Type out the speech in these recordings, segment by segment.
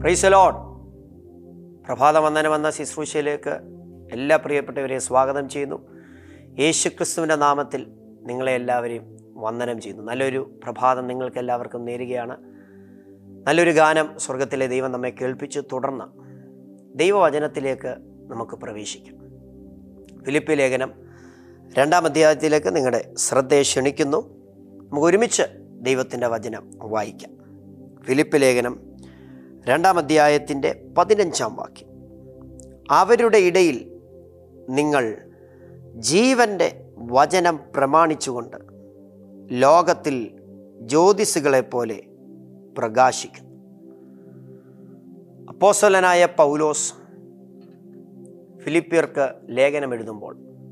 പ്രൈസലോൺ പ്രഭാത വന്ദനം എന്ന ശുശ്രൂഷയിലേക്ക് എല്ലാ പ്രിയപ്പെട്ടവരെയും സ്വാഗതം ചെയ്യുന്നു യേശുക്രിസ്തുവിൻ്റെ നാമത്തിൽ നിങ്ങളെ എല്ലാവരെയും വന്ദനം ചെയ്യുന്നു നല്ലൊരു പ്രഭാതം നിങ്ങൾക്ക് എല്ലാവർക്കും നേരുകയാണ് നല്ലൊരു ഗാനം സ്വർഗത്തിലെ ദൈവം നമ്മെ കേൾപ്പിച്ചു തുടർന്ന് ദൈവവചനത്തിലേക്ക് നമുക്ക് പ്രവേശിക്കാം ഫിലിപ്പി ലേഖനം രണ്ടാം അധ്യായത്തിലേക്ക് നിങ്ങളുടെ ശ്രദ്ധയെ ക്ഷണിക്കുന്നു നമുക്ക് ഒരുമിച്ച് ദൈവത്തിൻ്റെ വചനം വായിക്കാം ഫിലിപ്പ് ലേഖനം രണ്ടാം അധ്യായത്തിൻ്റെ പതിനഞ്ചാം വാക്യം അവരുടെ ഇടയിൽ നിങ്ങൾ ജീവൻ്റെ വചനം പ്രമാണിച്ചുകൊണ്ട് ലോകത്തിൽ ജ്യോതിസുകളെപ്പോലെ പ്രകാശിക്കുന്നു അപ്പോസ്വലനായ പൗലോസ് ഫിലിപ്പിയർക്ക് ലേഖനം എഴുതുമ്പോൾ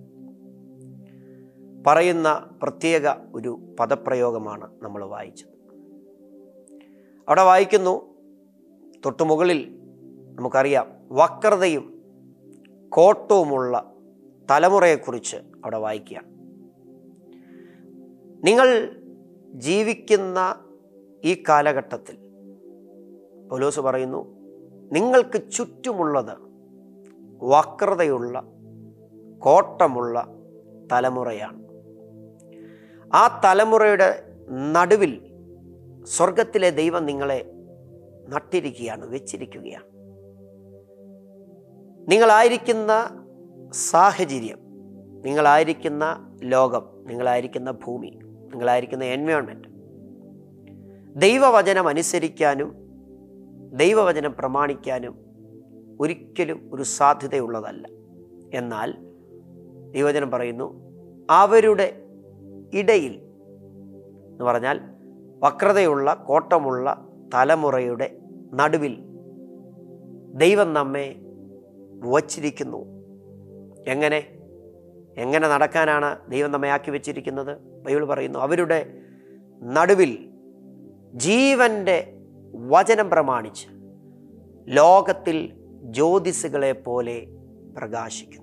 പറയുന്ന പ്രത്യേക ഒരു പദപ്രയോഗമാണ് നമ്മൾ വായിച്ചത് അവിടെ വായിക്കുന്നു തൊട്ടുമുകളിൽ നമുക്കറിയാം വക്രതയും കോട്ടവുമുള്ള തലമുറയെക്കുറിച്ച് അവിടെ വായിക്കുകയാണ് നിങ്ങൾ ജീവിക്കുന്ന ഈ കാലഘട്ടത്തിൽ പൗലോസ് പറയുന്നു നിങ്ങൾക്ക് ചുറ്റുമുള്ളത് വക്രതയുള്ള കോട്ടമുള്ള തലമുറയാണ് ആ തലമുറയുടെ നടുവിൽ സ്വർഗത്തിലെ ദൈവം നിങ്ങളെ നട്ടിരിക്കുകയാണ് വെച്ചിരിക്കുകയാണ് നിങ്ങളായിരിക്കുന്ന സാഹചര്യം നിങ്ങളായിരിക്കുന്ന ലോകം നിങ്ങളായിരിക്കുന്ന ഭൂമി നിങ്ങളായിരിക്കുന്ന എൻവയോൺമെൻറ്റ് ദൈവവചനം അനുസരിക്കാനും ദൈവവചനം പ്രമാണിക്കാനും ഒരിക്കലും ഒരു സാധ്യതയുള്ളതല്ല എന്നാൽ ദൈവവചനം പറയുന്നു അവരുടെ ഇടയിൽ എന്ന് പറഞ്ഞാൽ വക്രതയുള്ള കോട്ടമുള്ള തലമുറയുടെ നടുവിൽ ദൈവം നമ്മെ വച്ചിരിക്കുന്നു എങ്ങനെ എങ്ങനെ നടക്കാനാണ് ദൈവം നമ്മെ ആക്കി വെച്ചിരിക്കുന്നത് ബൈബിൾ പറയുന്നു അവരുടെ നടുവിൽ ജീവൻ്റെ വചനം പ്രമാണിച്ച് ലോകത്തിൽ ജ്യോതിസുകളെ പോലെ പ്രകാശിക്കുന്നു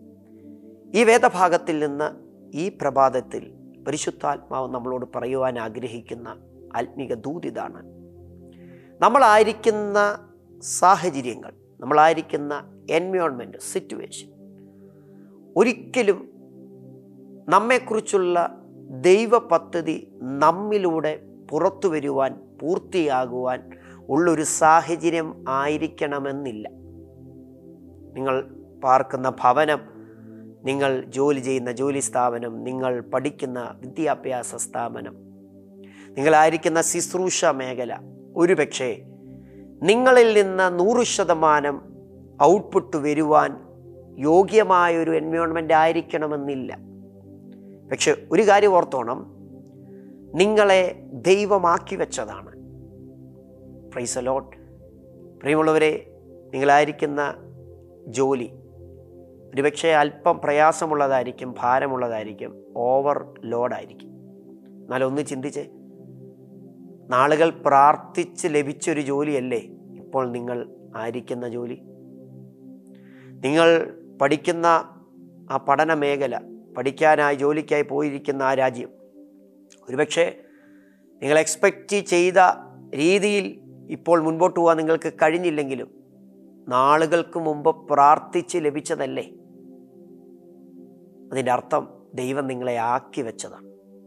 ഈ വേദഭാഗത്തിൽ നിന്ന് ഈ പ്രഭാതത്തിൽ പരിശുദ്ധാത്മാവ് നമ്മളോട് പറയുവാൻ ആഗ്രഹിക്കുന്ന ആത്മീക ദൂതിതാണ് നമ്മളായിരിക്കുന്ന സാഹചര്യങ്ങൾ നമ്മളായിരിക്കുന്ന എൻവയോൺമെൻറ്റ് സിറ്റുവേഷൻ ഒരിക്കലും നമ്മെക്കുറിച്ചുള്ള ദൈവ പദ്ധതി നമ്മിലൂടെ പുറത്തു വരുവാൻ പൂർത്തിയാകുവാൻ ഉള്ളൊരു സാഹചര്യം ആയിരിക്കണമെന്നില്ല നിങ്ങൾ പാർക്കുന്ന ഭവനം നിങ്ങൾ ജോലി ചെയ്യുന്ന ജോലി സ്ഥാപനം നിങ്ങൾ പഠിക്കുന്ന വിദ്യാഭ്യാസ സ്ഥാപനം നിങ്ങളായിരിക്കുന്ന ശുശ്രൂഷ മേഖല ഒരുപക്ഷെ നിങ്ങളിൽ നിന്ന് നൂറ് ശതമാനം ഔട്ട്പുട്ട് വരുവാൻ യോഗ്യമായൊരു എൻവയോൺമെൻ്റ് ആയിരിക്കണമെന്നില്ല പക്ഷെ ഒരു കാര്യം ഓർത്തോണം നിങ്ങളെ ദൈവമാക്കി വെച്ചതാണ് പ്രൈസ് അലോട്ട് പ്രിയമുള്ളവരെ നിങ്ങളായിരിക്കുന്ന ജോലി ഒരുപക്ഷെ അല്പം പ്രയാസമുള്ളതായിരിക്കും ഭാരമുള്ളതായിരിക്കും ഓവർ ലോഡായിരിക്കും എന്നാൽ ഒന്ന് ചിന്തിച്ചേ നാളുകൾ പ്രാർത്ഥിച്ച് ലഭിച്ചൊരു ജോലിയല്ലേ ഇപ്പോൾ നിങ്ങൾ ആയിരിക്കുന്ന ജോലി നിങ്ങൾ പഠിക്കുന്ന ആ പഠന മേഖല പഠിക്കാനായി ജോലിക്കായി പോയിരിക്കുന്ന ആ രാജ്യം ഒരുപക്ഷെ നിങ്ങൾ എക്സ്പെക്റ്റ് ചെയ്ത രീതിയിൽ ഇപ്പോൾ മുൻപോട്ട് പോകാൻ നിങ്ങൾക്ക് കഴിഞ്ഞില്ലെങ്കിലും നാളുകൾക്ക് മുമ്പ് പ്രാർത്ഥിച്ച് ലഭിച്ചതല്ലേ അതിൻ്റെ അർത്ഥം ദൈവം നിങ്ങളെ ആക്കി വെച്ചതാണ്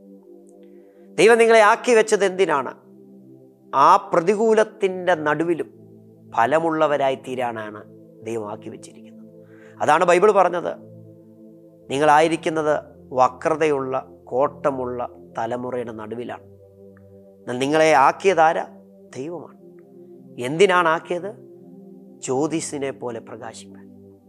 ദൈവം നിങ്ങളെ ആക്കി വെച്ചത് എന്തിനാണ് ആ പ്രതികൂലത്തിൻ്റെ നടുവിലും ഫലമുള്ളവരായി തീരാനാണ് ദൈവം ആക്കി വെച്ചിരിക്കുന്നത് അതാണ് ബൈബിൾ പറഞ്ഞത് നിങ്ങളായിരിക്കുന്നത് വക്രതയുള്ള കോട്ടമുള്ള തലമുറയുടെ നടുവിലാണ് എന്നാൽ നിങ്ങളെ ആക്കിയതാര ദൈവമാണ് എന്തിനാണ് ആക്കിയത് ജ്യോതിസിനെ പോലെ പ്രകാശിപ്പാൻ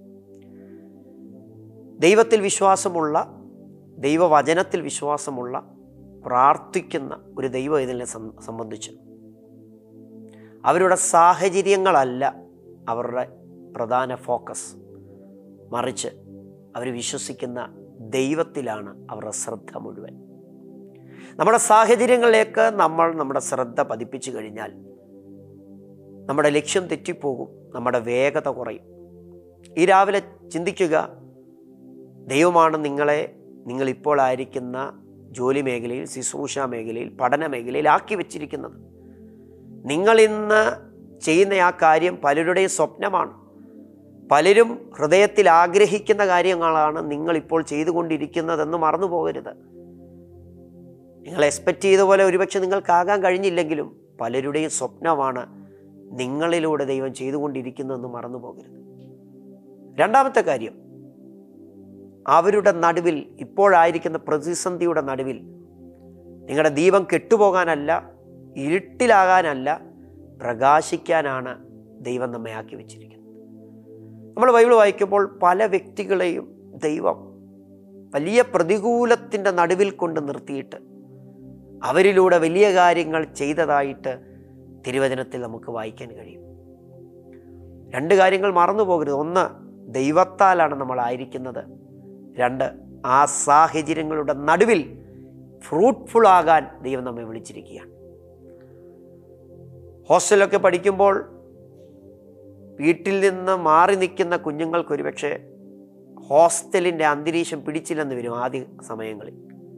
ദൈവത്തിൽ വിശ്വാസമുള്ള ദൈവവചനത്തിൽ വിശ്വാസമുള്ള പ്രാർത്ഥിക്കുന്ന ഒരു ദൈവം ഇതിനെ സംബന്ധിച്ച് അവരുടെ സാഹചര്യങ്ങളല്ല അവരുടെ പ്രധാന ഫോക്കസ് മറിച്ച് അവർ വിശ്വസിക്കുന്ന ദൈവത്തിലാണ് അവരുടെ ശ്രദ്ധ മുഴുവൻ നമ്മുടെ സാഹചര്യങ്ങളിലേക്ക് നമ്മൾ നമ്മുടെ ശ്രദ്ധ പതിപ്പിച്ചു കഴിഞ്ഞാൽ നമ്മുടെ ലക്ഷ്യം തെറ്റിപ്പോകും നമ്മുടെ വേഗത കുറയും ഈ രാവിലെ ചിന്തിക്കുക ദൈവമാണ് നിങ്ങളെ നിങ്ങളിപ്പോൾ ആയിരിക്കുന്ന ജോലി മേഖലയിൽ ശുശ്രൂഷ മേഖലയിൽ പഠന മേഖലയിൽ ആക്കി വെച്ചിരിക്കുന്നത് നിങ്ങൾ ഇന്ന് ചെയ്യുന്ന ആ കാര്യം പലരുടെയും സ്വപ്നമാണ് പലരും ഹൃദയത്തിൽ ആഗ്രഹിക്കുന്ന കാര്യങ്ങളാണ് നിങ്ങളിപ്പോൾ ചെയ്തുകൊണ്ടിരിക്കുന്നതെന്ന് മറന്നു പോകരുത് നിങ്ങൾ എക്സ്പെക്റ്റ് ചെയ്ത പോലെ ഒരുപക്ഷെ നിങ്ങൾക്കാകാൻ കഴിഞ്ഞില്ലെങ്കിലും പലരുടെയും സ്വപ്നമാണ് നിങ്ങളിലൂടെ ദൈവം ചെയ്തുകൊണ്ടിരിക്കുന്നതെന്ന് മറന്നു പോകരുത് രണ്ടാമത്തെ കാര്യം അവരുടെ നടുവിൽ ഇപ്പോഴായിരിക്കുന്ന പ്രതിസന്ധിയുടെ നടുവിൽ നിങ്ങളുടെ ദീപം കെട്ടുപോകാനല്ല ഇരുട്ടിലാകാനല്ല പ്രകാശിക്കാനാണ് ദൈവം നമ്മെ ആക്കി വെച്ചിരിക്കുന്നത് നമ്മൾ ബൈബിൾ വായിക്കുമ്പോൾ പല വ്യക്തികളെയും ദൈവം വലിയ പ്രതികൂലത്തിൻ്റെ നടുവിൽ കൊണ്ട് നിർത്തിയിട്ട് അവരിലൂടെ വലിയ കാര്യങ്ങൾ ചെയ്തതായിട്ട് തിരുവചനത്തിൽ നമുക്ക് വായിക്കാൻ കഴിയും രണ്ട് കാര്യങ്ങൾ മറന്നു പോകരുത് ഒന്ന് ദൈവത്താലാണ് നമ്മൾ ആയിരിക്കുന്നത് രണ്ട് ആ സാഹചര്യങ്ങളുടെ നടുവിൽ ഫ്രൂട്ട്ഫുൾ ആകാൻ ദൈവം നമ്മെ വിളിച്ചിരിക്കുകയാണ് ഹോസ്റ്റലിലൊക്കെ പഠിക്കുമ്പോൾ വീട്ടിൽ നിന്ന് മാറി നിൽക്കുന്ന കുഞ്ഞുങ്ങൾക്ക് ഒരുപക്ഷെ ഹോസ്റ്റലിൻ്റെ അന്തരീക്ഷം പിടിച്ചില്ലെന്ന് വരും ആദ്യ സമയങ്ങളിൽ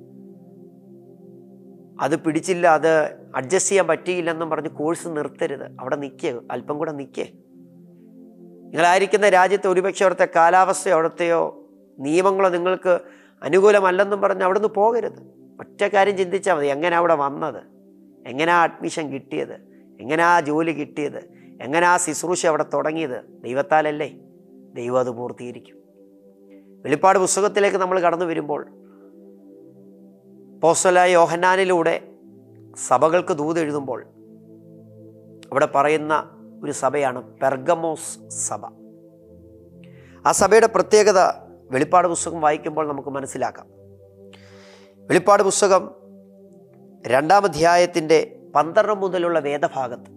അത് പിടിച്ചില്ല അത് അഡ്ജസ്റ്റ് ചെയ്യാൻ പറ്റിയില്ലെന്നും പറഞ്ഞ് കോഴ്സ് നിർത്തരുത് അവിടെ നിൽക്കുക അല്പം കൂടെ നിൽക്കേ നിങ്ങളായിരിക്കുന്ന രാജ്യത്ത് ഒരുപക്ഷെ അവിടുത്തെ കാലാവസ്ഥയോ അവിടുത്തെയോ നിയമങ്ങളോ നിങ്ങൾക്ക് അനുകൂലമല്ലെന്നും പറഞ്ഞ് അവിടുന്ന് പോകരുത് ഒറ്റ കാര്യം ചിന്തിച്ചാൽ മതി എങ്ങനെ അവിടെ വന്നത് എങ്ങനെ ആ അഡ്മിഷൻ കിട്ടിയത് എങ്ങനെ ആ ജോലി കിട്ടിയത് എങ്ങനെ ആ ശുശ്രൂഷ അവിടെ തുടങ്ങിയത് ദൈവത്താലല്ലേ ദൈവം അത് പൂർത്തീകരിക്കും വെളിപ്പാട് പുസ്തകത്തിലേക്ക് നമ്മൾ കടന്നു വരുമ്പോൾ പോസ്റ്റലായ യോഹന്നാനിലൂടെ സഭകൾക്ക് ദൂത് എഴുതുമ്പോൾ അവിടെ പറയുന്ന ഒരു സഭയാണ് പെർഗമോസ് സഭ ആ സഭയുടെ പ്രത്യേകത വെളിപ്പാട് പുസ്തകം വായിക്കുമ്പോൾ നമുക്ക് മനസ്സിലാക്കാം വെളിപ്പാട് പുസ്തകം രണ്ടാം അധ്യായത്തിൻ്റെ പന്ത്രണ്ട് മുതലുള്ള വേദഭാഗത്ത്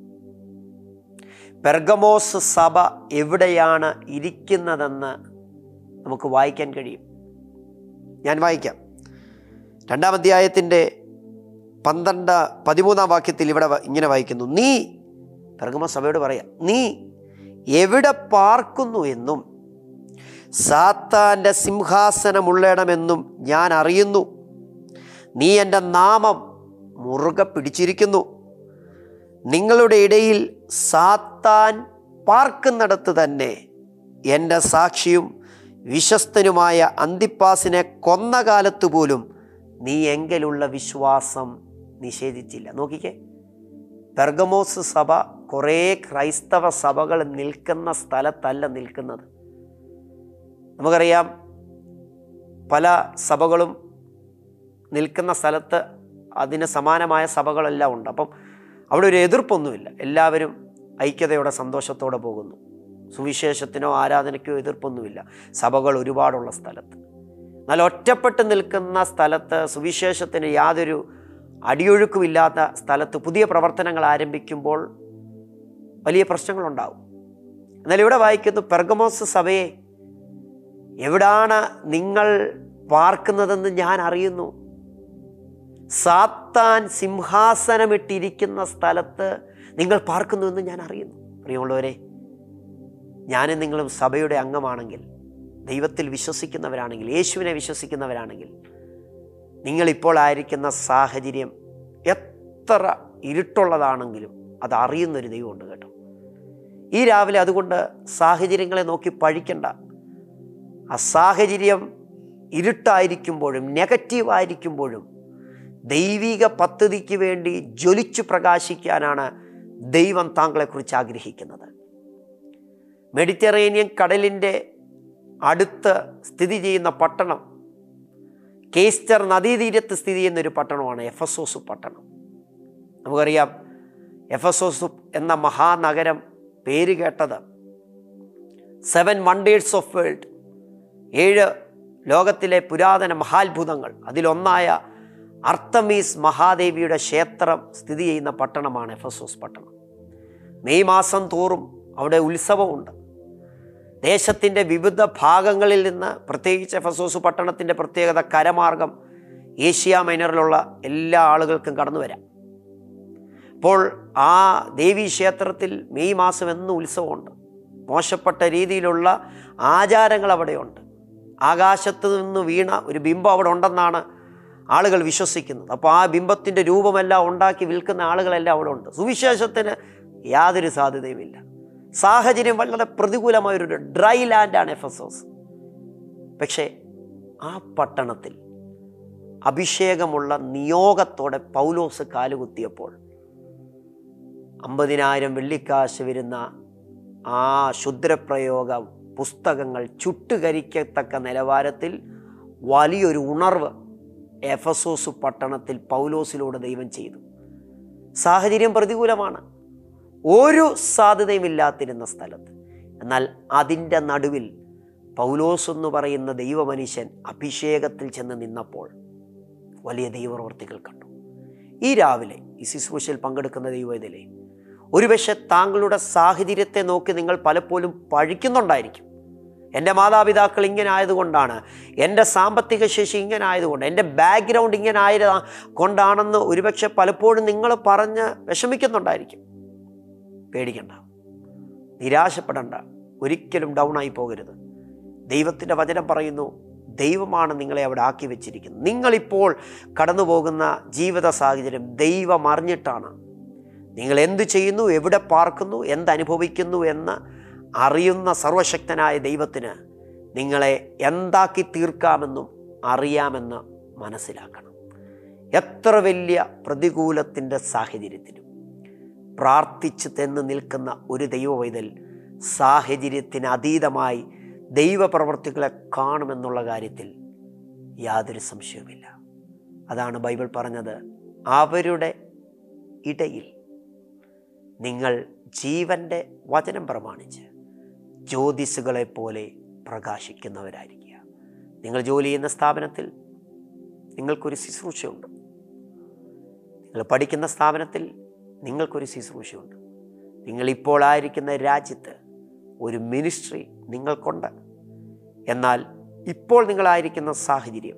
പെർഗമോസ് സഭ എവിടെയാണ് ഇരിക്കുന്നതെന്ന് നമുക്ക് വായിക്കാൻ കഴിയും ഞാൻ വായിക്കാം രണ്ടാം അധ്യായത്തിൻ്റെ പന്ത്രണ്ട് പതിമൂന്നാം വാക്യത്തിൽ ഇവിടെ വ- ഇങ്ങനെ വായിക്കുന്നു നീ പെർഗമ സഭയോട് പറയാം നീ എവിടെ പാർക്കുന്നു എന്നും സാത്താൻ്റെ സിംഹാസനമുള്ളയിടമെന്നും ഞാൻ അറിയുന്നു നീ എൻ്റെ നാമം മുറുകെ പിടിച്ചിരിക്കുന്നു നിങ്ങളുടെ ഇടയിൽ സാത്താൻ പാർക്കുന്നിടത്ത് തന്നെ എൻ്റെ സാക്ഷിയും വിശ്വസ്തനുമായ അന്തിപ്പാസിനെ കൊന്ന കാലത്ത് പോലും നീ എങ്കിലുള്ള വിശ്വാസം നിഷേധിച്ചില്ല നോക്കിക്കേ പെർഗമോസ് സഭ കുറേ ക്രൈസ്തവ സഭകൾ നിൽക്കുന്ന സ്ഥലത്തല്ല നിൽക്കുന്നത് നമുക്കറിയാം പല സഭകളും നിൽക്കുന്ന സ്ഥലത്ത് അതിന് സമാനമായ സഭകളെല്ലാം ഉണ്ട് അപ്പം അവിടെ ഒരു എതിർപ്പൊന്നുമില്ല എല്ലാവരും ഐക്യതയോടെ സന്തോഷത്തോടെ പോകുന്നു സുവിശേഷത്തിനോ ആരാധനയ്ക്കോ എതിർപ്പൊന്നുമില്ല സഭകൾ ഒരുപാടുള്ള സ്ഥലത്ത് എന്നാൽ ഒറ്റപ്പെട്ട് നിൽക്കുന്ന സ്ഥലത്ത് സുവിശേഷത്തിന് യാതൊരു അടിയൊഴുക്കുമില്ലാത്ത സ്ഥലത്ത് പുതിയ പ്രവർത്തനങ്ങൾ ആരംഭിക്കുമ്പോൾ വലിയ പ്രശ്നങ്ങളുണ്ടാവും എന്നാൽ ഇവിടെ വായിക്കുന്നു പെർഗമോസ് സഭയെ എവിടാണ് നിങ്ങൾ പാർക്കുന്നതെന്ന് ഞാൻ അറിയുന്നു സാത്താൻ സിംഹാസനമിട്ടിരിക്കുന്ന സ്ഥലത്ത് നിങ്ങൾ പാർക്കുന്നുവെന്ന് ഞാൻ അറിയുന്നു പ്രിയമുള്ളവരെ ഞാനും നിങ്ങളും സഭയുടെ അംഗമാണെങ്കിൽ ദൈവത്തിൽ വിശ്വസിക്കുന്നവരാണെങ്കിൽ യേശുവിനെ വിശ്വസിക്കുന്നവരാണെങ്കിൽ നിങ്ങളിപ്പോൾ ആയിരിക്കുന്ന സാഹചര്യം എത്ര ഇരുട്ടുള്ളതാണെങ്കിലും അത് അറിയുന്നൊരു ദൈവമുണ്ട് കേട്ടോ ഈ രാവിലെ അതുകൊണ്ട് സാഹചര്യങ്ങളെ നോക്കി പഴിക്കണ്ട ആ സാഹചര്യം ഇരുട്ടായിരിക്കുമ്പോഴും നെഗറ്റീവായിരിക്കുമ്പോഴും ദൈവിക പദ്ധതിക്ക് വേണ്ടി ജ്വലിച്ചു പ്രകാശിക്കാനാണ് ദൈവം താങ്കളെക്കുറിച്ച് ആഗ്രഹിക്കുന്നത് മെഡിറ്ററേനിയൻ കടലിൻ്റെ അടുത്ത് സ്ഥിതി ചെയ്യുന്ന പട്ടണം കേസ്റ്റർ നദീതീരത്ത് സ്ഥിതി ചെയ്യുന്ന ഒരു പട്ടണമാണ് എഫസോസ് പട്ടണം നമുക്കറിയാം എഫസോസ് എന്ന മഹാനഗരം പേര് കേട്ടത് സെവൻ വണ്ടേഴ്സ് ഓഫ് വേൾഡ് ഏഴ് ലോകത്തിലെ പുരാതന മഹാത്ഭുതങ്ങൾ അതിലൊന്നായ അർത്തമീസ് മഹാദേവിയുടെ ക്ഷേത്രം സ്ഥിതി ചെയ്യുന്ന പട്ടണമാണ് എഫസോസ് പട്ടണം മെയ് മാസം തോറും അവിടെ ഉത്സവമുണ്ട് ദേശത്തിൻ്റെ വിവിധ ഭാഗങ്ങളിൽ നിന്ന് പ്രത്യേകിച്ച് എഫസോസ് പട്ടണത്തിൻ്റെ പ്രത്യേകത കരമാർഗം ഏഷ്യ മൈനറിലുള്ള എല്ലാ ആളുകൾക്കും കടന്നു വരാം അപ്പോൾ ആ ദേവീ ക്ഷേത്രത്തിൽ മെയ് മാസം എന്നും ഉത്സവമുണ്ട് മോശപ്പെട്ട രീതിയിലുള്ള ആചാരങ്ങൾ അവിടെയുണ്ട് ആകാശത്ത് നിന്ന് വീണ ഒരു ബിംബം അവിടെ ഉണ്ടെന്നാണ് ആളുകൾ വിശ്വസിക്കുന്നത് അപ്പോൾ ആ ബിംബത്തിൻ്റെ രൂപമെല്ലാം ഉണ്ടാക്കി വിൽക്കുന്ന ആളുകളെല്ലാം അവിടെ ഉണ്ട് സുവിശേഷത്തിന് യാതൊരു സാധ്യതയുമില്ല സാഹചര്യം വളരെ പ്രതികൂലമായൊരു ഡ്രൈ ലാൻഡാണ് എഫസോസ് പക്ഷേ ആ പട്ടണത്തിൽ അഭിഷേകമുള്ള നിയോഗത്തോടെ പൗലോസ് കാലുകുത്തിയപ്പോൾ അമ്പതിനായിരം വെള്ളിക്കാശ് വരുന്ന ആ ക്ഷുദ്രപ്രയോഗ പുസ്തകങ്ങൾ ചുട്ടുകരിക്കത്തക്ക നിലവാരത്തിൽ വലിയൊരു ഉണർവ് എഫസോസ് പട്ടണത്തിൽ പൗലോസിലൂടെ ദൈവം ചെയ്തു സാഹചര്യം പ്രതികൂലമാണ് ഒരു സാധ്യതയും ഇല്ലാത്തിരുന്ന സ്ഥലത്ത് എന്നാൽ അതിൻ്റെ നടുവിൽ പൗലോസ് എന്ന് പറയുന്ന ദൈവമനുഷ്യൻ അഭിഷേകത്തിൽ ചെന്ന് നിന്നപ്പോൾ വലിയ ദൈവപ്രവർത്തികൾ കണ്ടു ഈ രാവിലെ ഈ ശുശ്രൂഷയിൽ പങ്കെടുക്കുന്ന ദൈവത്തിലെ ഒരുപക്ഷെ താങ്കളുടെ സാഹചര്യത്തെ നോക്കി നിങ്ങൾ പലപ്പോഴും പഴിക്കുന്നുണ്ടായിരിക്കും എൻ്റെ മാതാപിതാക്കൾ ഇങ്ങനെ ആയതുകൊണ്ടാണ് എൻ്റെ സാമ്പത്തിക ശേഷി ഇങ്ങനെ ആയതുകൊണ്ട് എൻ്റെ ബാക്ക്ഗ്രൗണ്ട് ഇങ്ങനെ ആയത് കൊണ്ടാണെന്ന് ഒരുപക്ഷെ പലപ്പോഴും നിങ്ങൾ പറഞ്ഞ് വിഷമിക്കുന്നുണ്ടായിരിക്കും പേടിക്കണ്ട നിരാശപ്പെടണ്ട ഒരിക്കലും ഡൗൺ ആയി പോകരുത് ദൈവത്തിൻ്റെ വചനം പറയുന്നു ദൈവമാണ് നിങ്ങളെ അവിടെ ആക്കി വെച്ചിരിക്കുന്നത് നിങ്ങളിപ്പോൾ കടന്നു പോകുന്ന ജീവിത സാഹചര്യം ദൈവം അറിഞ്ഞിട്ടാണ് നിങ്ങൾ എന്ത് ചെയ്യുന്നു എവിടെ പാർക്കുന്നു എന്തനുഭവിക്കുന്നു എന്ന് അറിയുന്ന സർവശക്തനായ ദൈവത്തിന് നിങ്ങളെ എന്താക്കി തീർക്കാമെന്നും അറിയാമെന്ന് മനസ്സിലാക്കണം എത്ര വലിയ പ്രതികൂലത്തിൻ്റെ സാഹചര്യത്തിലും പ്രാർത്ഥിച്ച് തെന്ന് നിൽക്കുന്ന ഒരു ദൈവവൈതൽ സാഹചര്യത്തിന് അതീതമായി ദൈവപ്രവർത്തികളെ കാണുമെന്നുള്ള കാര്യത്തിൽ യാതൊരു സംശയവുമില്ല അതാണ് ബൈബിൾ പറഞ്ഞത് അവരുടെ ഇടയിൽ നിങ്ങൾ ജീവൻ്റെ വചനം പ്രമാണിച്ച് ജ്യോതിസുകളെ പോലെ പ്രകാശിക്കുന്നവരായിരിക്കുക നിങ്ങൾ ജോലി ചെയ്യുന്ന സ്ഥാപനത്തിൽ നിങ്ങൾക്കൊരു ശുശ്രൂഷയുണ്ട് നിങ്ങൾ പഠിക്കുന്ന സ്ഥാപനത്തിൽ നിങ്ങൾക്കൊരു ശുശ്രൂഷയുണ്ട് നിങ്ങളിപ്പോൾ ആയിരിക്കുന്ന രാജ്യത്ത് ഒരു മിനിസ്ട്രി നിങ്ങൾക്കുണ്ട് എന്നാൽ ഇപ്പോൾ നിങ്ങളായിരിക്കുന്ന സാഹചര്യം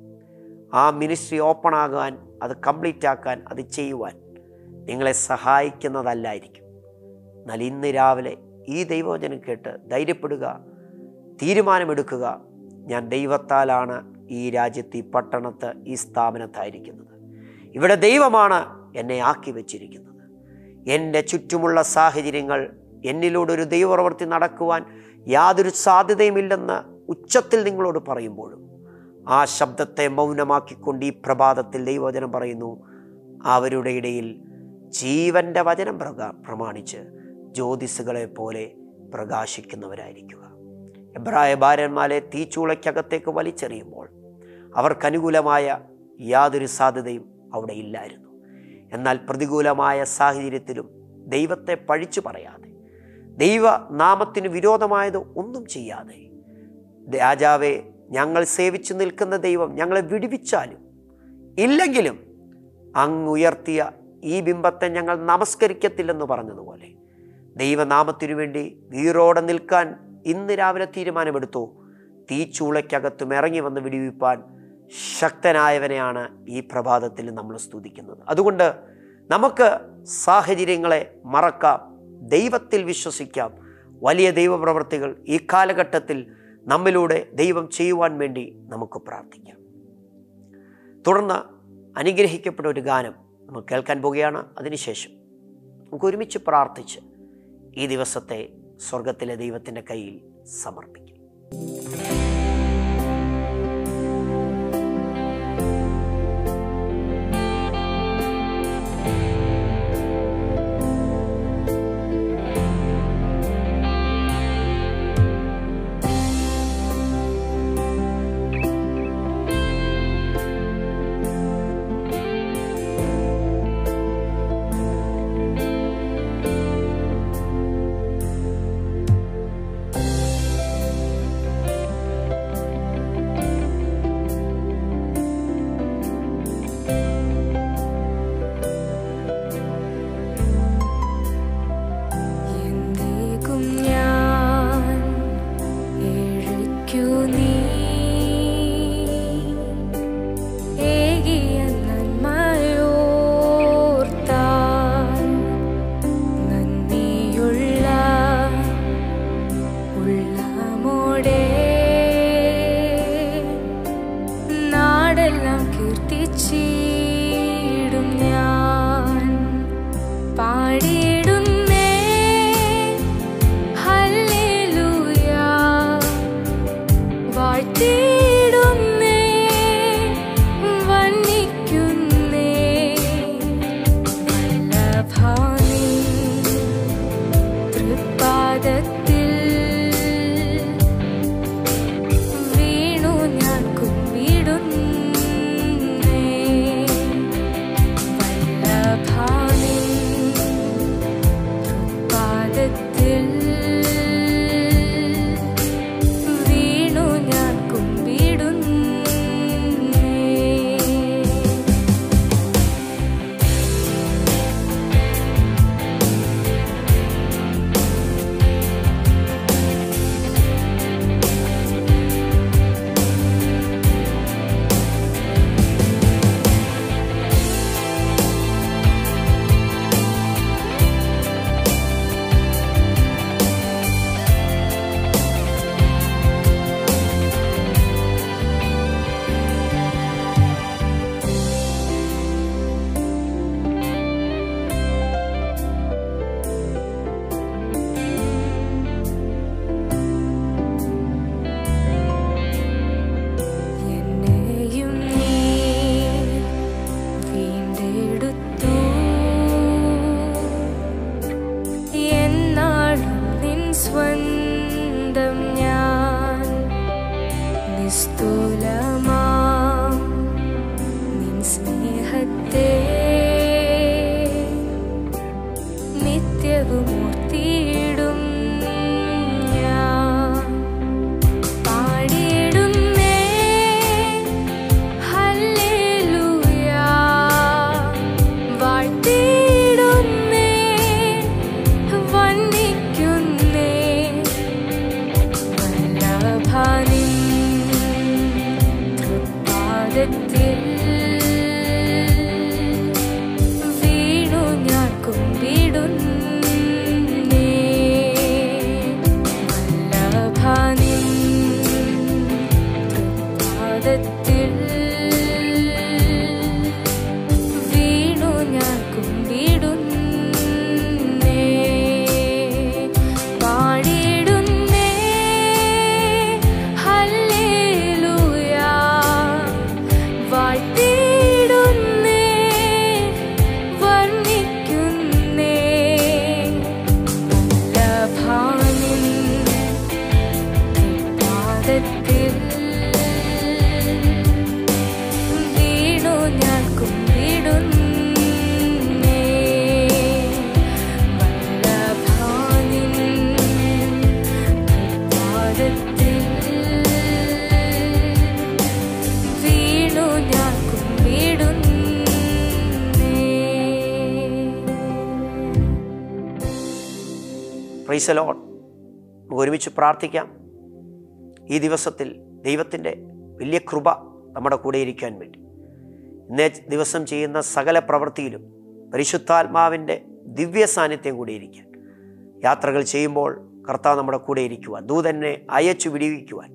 ആ മിനിസ്ട്രി ഓപ്പൺ ആകാൻ അത് കംപ്ലീറ്റ് ആക്കാൻ അത് ചെയ്യുവാൻ നിങ്ങളെ സഹായിക്കുന്നതല്ലായിരിക്കും എന്നാൽ ഇന്ന് രാവിലെ ഈ ദൈവവചനം കേട്ട് ധൈര്യപ്പെടുക തീരുമാനമെടുക്കുക ഞാൻ ദൈവത്താലാണ് ഈ രാജ്യത്ത് ഈ പട്ടണത്ത് ഈ സ്ഥാപനത്തായിരിക്കുന്നത് ഇവിടെ ദൈവമാണ് എന്നെ ആക്കി വച്ചിരിക്കുന്നത് എൻ്റെ ചുറ്റുമുള്ള സാഹചര്യങ്ങൾ എന്നിലൂടെ ഒരു ദൈവപ്രവൃത്തി നടക്കുവാൻ യാതൊരു സാധ്യതയുമില്ലെന്ന് ഉച്ചത്തിൽ നിങ്ങളോട് പറയുമ്പോഴും ആ ശബ്ദത്തെ മൗനമാക്കിക്കൊണ്ട് ഈ പ്രഭാതത്തിൽ ദൈവവചനം പറയുന്നു അവരുടെ ഇടയിൽ ജീവന്റെ വചനം പ്രകാ പ്രമാണിച്ച് ജ്യോതിസുകളെ പോലെ പ്രകാശിക്കുന്നവരായിരിക്കുക എബ്രായ ഭാര്യന്മാരെ തീച്ചൂളയ്ക്കകത്തേക്ക് വലിച്ചെറിയുമ്പോൾ അവർക്കനുകൂലമായ യാതൊരു സാധ്യതയും അവിടെ ഇല്ലായിരുന്നു എന്നാൽ പ്രതികൂലമായ സാഹചര്യത്തിലും ദൈവത്തെ പഴിച്ചു പറയാതെ ദൈവനാമത്തിന് വിരോധമായത് ഒന്നും ചെയ്യാതെ രാജാവെ ഞങ്ങൾ സേവിച്ചു നിൽക്കുന്ന ദൈവം ഞങ്ങളെ വിടുവിച്ചാലും ഇല്ലെങ്കിലും അങ്ങ് ഉയർത്തിയ ഈ ബിംബത്തെ ഞങ്ങൾ നമസ്കരിക്കത്തില്ലെന്ന് പറഞ്ഞതുപോലെ ദൈവനാമത്തിനു വേണ്ടി വീറോടെ നിൽക്കാൻ ഇന്ന് രാവിലെ തീരുമാനമെടുത്തു തീച്ചൂളയ്ക്കകത്തും ഇറങ്ങി വന്ന് വിടിവിപ്പാൻ ശക്തനായവനെയാണ് ഈ പ്രഭാതത്തിൽ നമ്മൾ സ്തുതിക്കുന്നത് അതുകൊണ്ട് നമുക്ക് സാഹചര്യങ്ങളെ മറക്കാം ദൈവത്തിൽ വിശ്വസിക്കാം വലിയ ദൈവപ്രവർത്തികൾ ഈ കാലഘട്ടത്തിൽ നമ്മിലൂടെ ദൈവം ചെയ്യുവാൻ വേണ്ടി നമുക്ക് പ്രാർത്ഥിക്കാം തുടർന്ന് അനുഗ്രഹിക്കപ്പെട്ട ഒരു ഗാനം നമ്മൾ കേൾക്കാൻ പോവുകയാണ് അതിനുശേഷം നമുക്ക് ഒരുമിച്ച് പ്രാർത്ഥിച്ച് ഈ ദിവസത്തെ സ്വർഗത്തിലെ ദൈവത്തിൻ്റെ കയ്യിൽ സമർപ്പിക്കും യേശുവേ സ്നേഹത്തെ നിത്യവും ഓർത്തിയിടും ഞാൻ പാടിയിടുന്നേ ഹല്ലേലൂയ വാഴ്ത്തിയിടുന്നേ വന്ദിക്കുന്നേ വല്ലഭാനിൻ തൃപ്പാദത്തിൽ വീണു ഞാൻ കുമ്പിടുന്നേ വല്ലഭാനിൻ തൃപ്പാദത്തിൽ വീണു ഞാൻ കുമ്പിടുന്നേ പാടിയിടുന്നേ ഹല്ലേലൂയ വാഴ്ത്തിയിടുന്നേ വർണ്ണിക്കുന്നേ വല്ലഭാനിൻ പാദത്തിൽ വീണു ഞാൻ കുമ്പിടുന്നേ വല്ലഭാനിൻ പാദത്തിൽ വീണു ഞാൻ കുമ്പിടുന്നേ പ്രൈസ് ലോൺ നമുക്ക് ഒരുമിച്ച് പ്രാർത്ഥിക്കാം ഈ ദിവസത്തിൽ ദൈവത്തിൻ്റെ വലിയ കൃപ നമ്മുടെ കൂടെ ഇരിക്കാൻ വേണ്ടി ഇന്നേ ദിവസം ചെയ്യുന്ന സകല പ്രവൃത്തിയിലും പരിശുദ്ധാത്മാവിൻ്റെ ദിവ്യ സാന്നിധ്യം കൂടി ഇരിക്കാൻ യാത്രകൾ ചെയ്യുമ്പോൾ കർത്താവ് നമ്മുടെ കൂടെ ഇരിക്കുവാൻ ദൂതനെ അയച്ചു വിടിവിക്കുവാൻ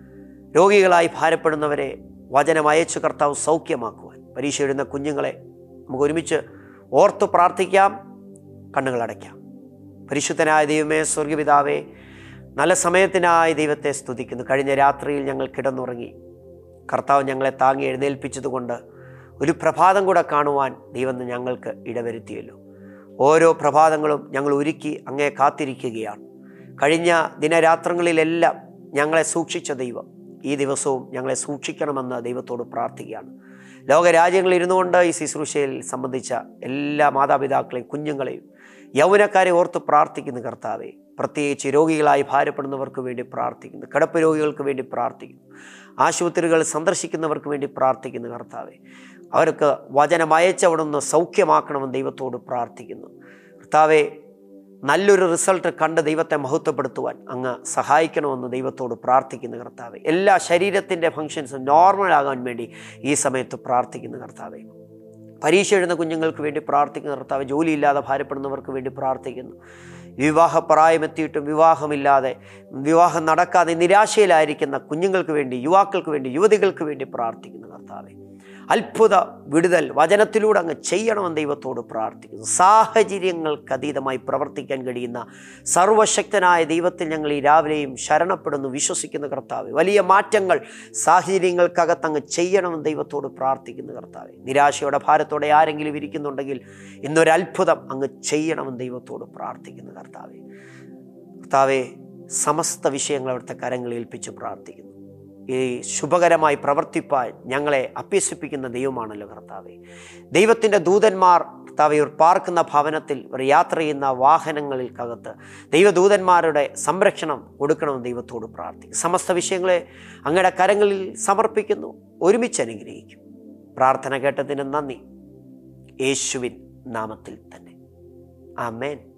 രോഗികളായി ഭാരപ്പെടുന്നവരെ വചനം അയച്ചു കർത്താവ് സൗഖ്യമാക്കുവാൻ പരീക്ഷ എഴുതുന്ന കുഞ്ഞുങ്ങളെ നമുക്ക് ഒരുമിച്ച് ഓർത്തു പ്രാർത്ഥിക്കാം കണ്ണുകൾ അടയ്ക്കാം പരിശുദ്ധനായ ദൈവമേ സ്വർഗപിതാവേ നല്ല സമയത്തിനായി ദൈവത്തെ സ്തുതിക്കുന്നു കഴിഞ്ഞ രാത്രിയിൽ ഞങ്ങൾ കിടന്നുറങ്ങി കർത്താവ് ഞങ്ങളെ താങ്ങി എഴുന്നേൽപ്പിച്ചതുകൊണ്ട് ഒരു പ്രഭാതം കൂടെ കാണുവാൻ ദൈവം ഞങ്ങൾക്ക് ഇടവരുത്തിയല്ലോ ഓരോ പ്രഭാതങ്ങളും ഞങ്ങൾ ഒരുക്കി അങ്ങേ കാത്തിരിക്കുകയാണ് കഴിഞ്ഞ ദിനരാത്രങ്ങളിലെല്ലാം ഞങ്ങളെ സൂക്ഷിച്ച ദൈവം ഈ ദിവസവും ഞങ്ങളെ സൂക്ഷിക്കണമെന്ന് ദൈവത്തോട് പ്രാർത്ഥിക്കുകയാണ് ലോകരാജ്യങ്ങളിൽ ഇരുന്നു കൊണ്ട് ഈ ശുശ്രൂഷയിൽ സംബന്ധിച്ച എല്ലാ മാതാപിതാക്കളെയും കുഞ്ഞുങ്ങളെയും യൗവനക്കാരെ ഓർത്ത് പ്രാർത്ഥിക്കുന്നു കർത്താവെ പ്രത്യേകിച്ച് രോഗികളായി ഭാരപ്പെടുന്നവർക്ക് വേണ്ടി പ്രാർത്ഥിക്കുന്നു കിടപ്പ് രോഗികൾക്ക് വേണ്ടി പ്രാർത്ഥിക്കുന്നു ആശുപത്രികൾ സന്ദർശിക്കുന്നവർക്ക് വേണ്ടി പ്രാർത്ഥിക്കുന്നു കർത്താവെ അവർക്ക് വചനം അയച്ചവിടുന്ന് സൗഖ്യമാക്കണമെന്ന് ദൈവത്തോട് പ്രാർത്ഥിക്കുന്നു കർത്താവെ നല്ലൊരു റിസൾട്ട് കണ്ട് ദൈവത്തെ മഹത്വപ്പെടുത്തുവാൻ അങ്ങ് സഹായിക്കണമെന്ന് ദൈവത്തോട് പ്രാർത്ഥിക്കുന്നു കർത്താവെ എല്ലാ ശരീരത്തിൻ്റെ ഫങ്ഷൻസും നോർമലാകാൻ വേണ്ടി ഈ സമയത്ത് പ്രാർത്ഥിക്കുന്നു കർത്താവെ പരീക്ഷ എഴുതുന്ന കുഞ്ഞുങ്ങൾക്ക് വേണ്ടി പ്രാർത്ഥിക്കുന്ന കർത്താവ് ജോലിയില്ലാതെ ഭാരപ്പെടുന്നവർക്ക് വേണ്ടി പ്രാർത്ഥിക്കുന്നു വിവാഹപ്രായമെത്തിയിട്ടും വിവാഹമില്ലാതെ വിവാഹം നടക്കാതെ നിരാശയിലായിരിക്കുന്ന കുഞ്ഞുങ്ങൾക്ക് വേണ്ടി യുവാക്കൾക്ക് വേണ്ടി യുവതികൾക്ക് വേണ്ടി പ്രാർത്ഥിക്കുന്നു കർത്താവെ അത്ഭുത വിടുതൽ വചനത്തിലൂടെ അങ്ങ് ചെയ്യണമെന്ന് ദൈവത്തോട് പ്രാർത്ഥിക്കുന്നു സാഹചര്യങ്ങൾക്ക് അതീതമായി പ്രവർത്തിക്കാൻ കഴിയുന്ന സർവശക്തനായ ദൈവത്തിൽ ഞങ്ങൾ ഈ രാവിലെയും ശരണപ്പെടുന്നു വിശ്വസിക്കുന്ന കർത്താവ് വലിയ മാറ്റങ്ങൾ സാഹചര്യങ്ങൾക്കകത്ത് അങ്ങ് ചെയ്യണമെന്ന് ദൈവത്തോട് പ്രാർത്ഥിക്കുന്നു കർത്താവ് നിരാശയോടെ ഭാരത്തോടെ ആരെങ്കിലും ഇരിക്കുന്നുണ്ടെങ്കിൽ ഇന്നൊരു അത്ഭുതം അങ്ങ് ചെയ്യണമെന്ന് ദൈവത്തോട് പ്രാർത്ഥിക്കുന്നു കർത്താവെ കർത്താവെ സമസ്ത വിഷയങ്ങൾ അവിടുത്തെ കരങ്ങളിൽ ഏൽപ്പിച്ച് പ്രാർത്ഥിക്കുന്നു ഈ ശുഭകരമായി പ്രവർത്തിപ്പാൻ ഞങ്ങളെ അഭ്യസിപ്പിക്കുന്ന ദൈവമാണല്ലോ കർത്താവെ ദൈവത്തിൻ്റെ ദൂതന്മാർ കർത്താവെ ഇവർ പാർക്കുന്ന ഭവനത്തിൽ ഇവർ യാത്ര ചെയ്യുന്ന വാഹനങ്ങളിൽക്കകത്ത് ദൈവദൂതന്മാരുടെ സംരക്ഷണം കൊടുക്കണമെന്ന് ദൈവത്തോട് പ്രാർത്ഥിക്കും സമസ്ത വിഷയങ്ങളെ അങ്ങയുടെ കരങ്ങളിൽ സമർപ്പിക്കുന്നു ഒരുമിച്ച് അനുഗ്രഹിക്കും പ്രാർത്ഥന കേട്ടതിന് നന്ദി യേശുവിൻ നാമത്തിൽ തന്നെ ആമേൻ